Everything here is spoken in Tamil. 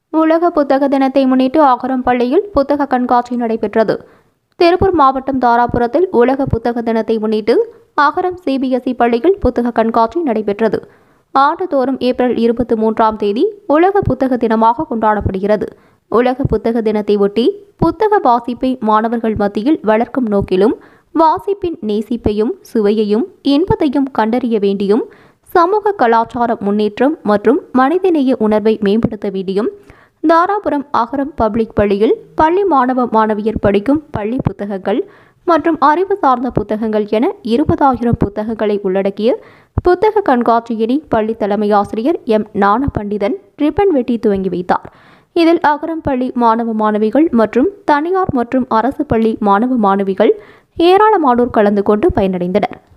உலக புத்தக தினத்தை முன்னிட்டு ஆகரம் பள்ளியில் புத்தக கண்காட்சி நடைபெற்றது திருப்பூர் மாவட்டம் தாராபுரத்தில் உலக புத்தக தினத்தை முன்னிட்டு ஆகரம் சிபிஎஸ்இ பள்ளியில் புத்தக கண்காட்சி நடைபெற்றது ஆண்டுதோறும் ஏப்ரல் இருபத்தி மூன்றாம் தேதி உலக புத்தக தினமாக கொண்டாடப்படுகிறது உலக புத்தக தினத்தை ஒட்டி புத்தக வாசிப்பை மாணவர்கள் மத்தியில் வளர்க்கும் நோக்கிலும் வாசிப்பின் நேசிப்பையும் சுவையையும் இன்பத்தையும் கண்டறிய வேண்டியும் சமூக கலாச்சார முன்னேற்றம் மற்றும் மனிதநேய உணர்வை மேம்படுத்த வேண்டியும் தாராபுரம் அகரம் பப்ளிக் பள்ளியில் பள்ளி மாணவ மாணவியர் படிக்கும் பள்ளி புத்தகங்கள் மற்றும் அறிவு சார்ந்த புத்தகங்கள் என இருபதாயிரம் புத்தகங்களை உள்ளடக்கிய புத்தக கண்காட்சியினை பள்ளி தலைமை ஆசிரியர் எம் ஞான பண்டிதன் ரிப்பன் வெட்டி துவங்கி வைத்தார் இதில் அகரம் பள்ளி மாணவ மாணவிகள் மற்றும் தனியார் மற்றும் அரசு பள்ளி மாணவ மாணவிகள் ஏராளமானோர் கலந்து கொண்டு பயனடைந்தனர்